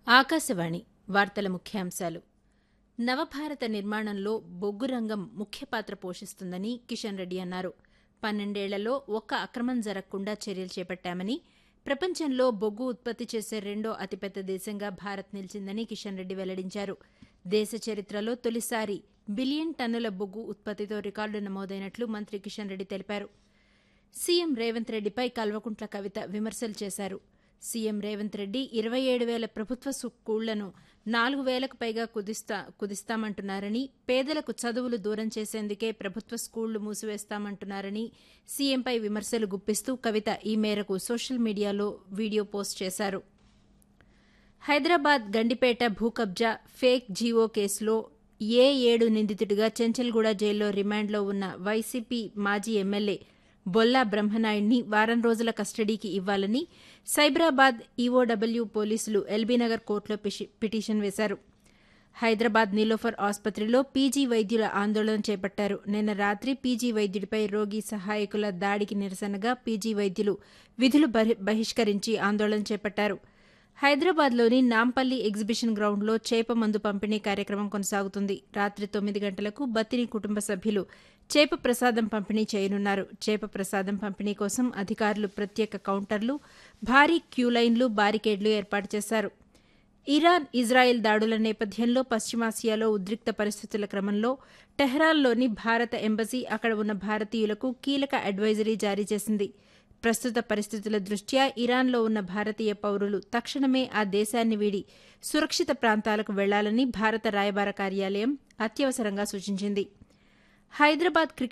ఆకాశవాణి వార్తల ముఖ్యాంశాలు నవభారత నిర్మాణంలో బొగ్గు రంగం ముఖ్య పాత్ర పోషిస్తుందని కిషన్ రెడ్డి అన్నారు పన్నెండేళ్లలో ఒక్క అక్రమం జరగకుండా చర్యలు చేపట్టామని ప్రపంచంలో బొగ్గు ఉత్పత్తి చేసే రెండో అతిపెద్ద దేశంగా భారత్ నిలిచిందని కిషన్ రెడ్డి వెల్లడించారు దేశ చరిత్రలో తొలిసారి బిలియన్ టన్నుల బొగ్గు ఉత్పత్తితో రికార్డు నమోదైనట్లు మంత్రి కిషన్ రెడ్డి తెలిపారు సీఎం రేవంత్ రెడ్డిపై కల్వకుంట్ల కవిత విమర్శలు చేశారు సీఎం రేవంత్ రెడ్డి ఇరవై ఏడు వేల ప్రభుత్వ స్కూళ్లను నాలుగు వేలకు పైగా కుదిస్తా కుదిస్తామంటున్నారని పేదలకు చదువులు దూరం చేసేందుకే ప్రభుత్వ స్కూళ్లు మూసివేస్తామంటున్నారని సీఎంపై విమర్శలు గుప్పిస్తూ కవిత ఈ మేరకు సోషల్ మీడియాలో వీడియో పోస్ట్ చేశారు హైదరాబాద్ గండిపేట భూ కబ్జా ఫేక్ జీవో కేసులో ఏ ఏడు నిందితుడిగా చెంచల్గూడ జైల్లో రిమాండ్లో ఉన్న వైసీపీ మాజీ ఎమ్మెల్యే బొల్లా బ్రహ్మనాయుడిని వారం రోజుల కస్టడీకి ఇవ్వాలని సైబరాబాద్ ఈఓడబ్ల్యూ పోలీసులు ఎల్బీనగర్ కోర్టులో పిటిషన్ వేశారు హైదరాబాద్ నీలోఫర్ ఆసుపత్రిలో పీజీ వైద్యుల ఆందోళన చేపట్టారు నిన్న రాత్రి పీజీ వైద్యుడిపై రోగి సహాయకుల దాడికి నిరసనగా పీజీ వైద్యులు విధులు బహిష్కరించి ఆందోళన చేపట్టారు హైదరాబాద్లోని నాంపల్లి ఎగ్జిబిషన్ గ్రౌండ్లో చేప మందు పంపిణీ కార్యక్రమం కొనసాగుతుంది రాత్రి తొమ్మిది గంటలకు బత్తిని కుటుంబ సభ్యులు చేప ప్రసాదం పంపిణీ చేయనున్నారు చేప ప్రసాదం పంపిణీ కోసం అధికారులు ప్రత్యేక కౌంటర్లు భారీ క్యూలైన్లు బారికేడ్లు ఏర్పాటు చేశారు ఇరాన్ ఇజ్రాయెల్ దాడుల నేపథ్యంలో పశ్చిమాసియాలో ఉద్రిక్త పరిస్థితుల క్రమంలో టెహ్రాన్లోని భారత ఎంబసీ అక్కడ ఉన్న భారతీయులకు కీలక అడ్వైజరీ జారీ చేసింది ప్రస్తుత పరిస్థితుల దృష్ట్యా ఇరాన్లో ఉన్న భారతీయ పౌరులు తక్షణమే ఆ దేశాన్ని వీడి సురక్షిత ప్రాంతాలకు వెళ్లాలని భారత రాయబార కార్యాలయం అత్యవసరంగా సూచించింది హైదరాబాద్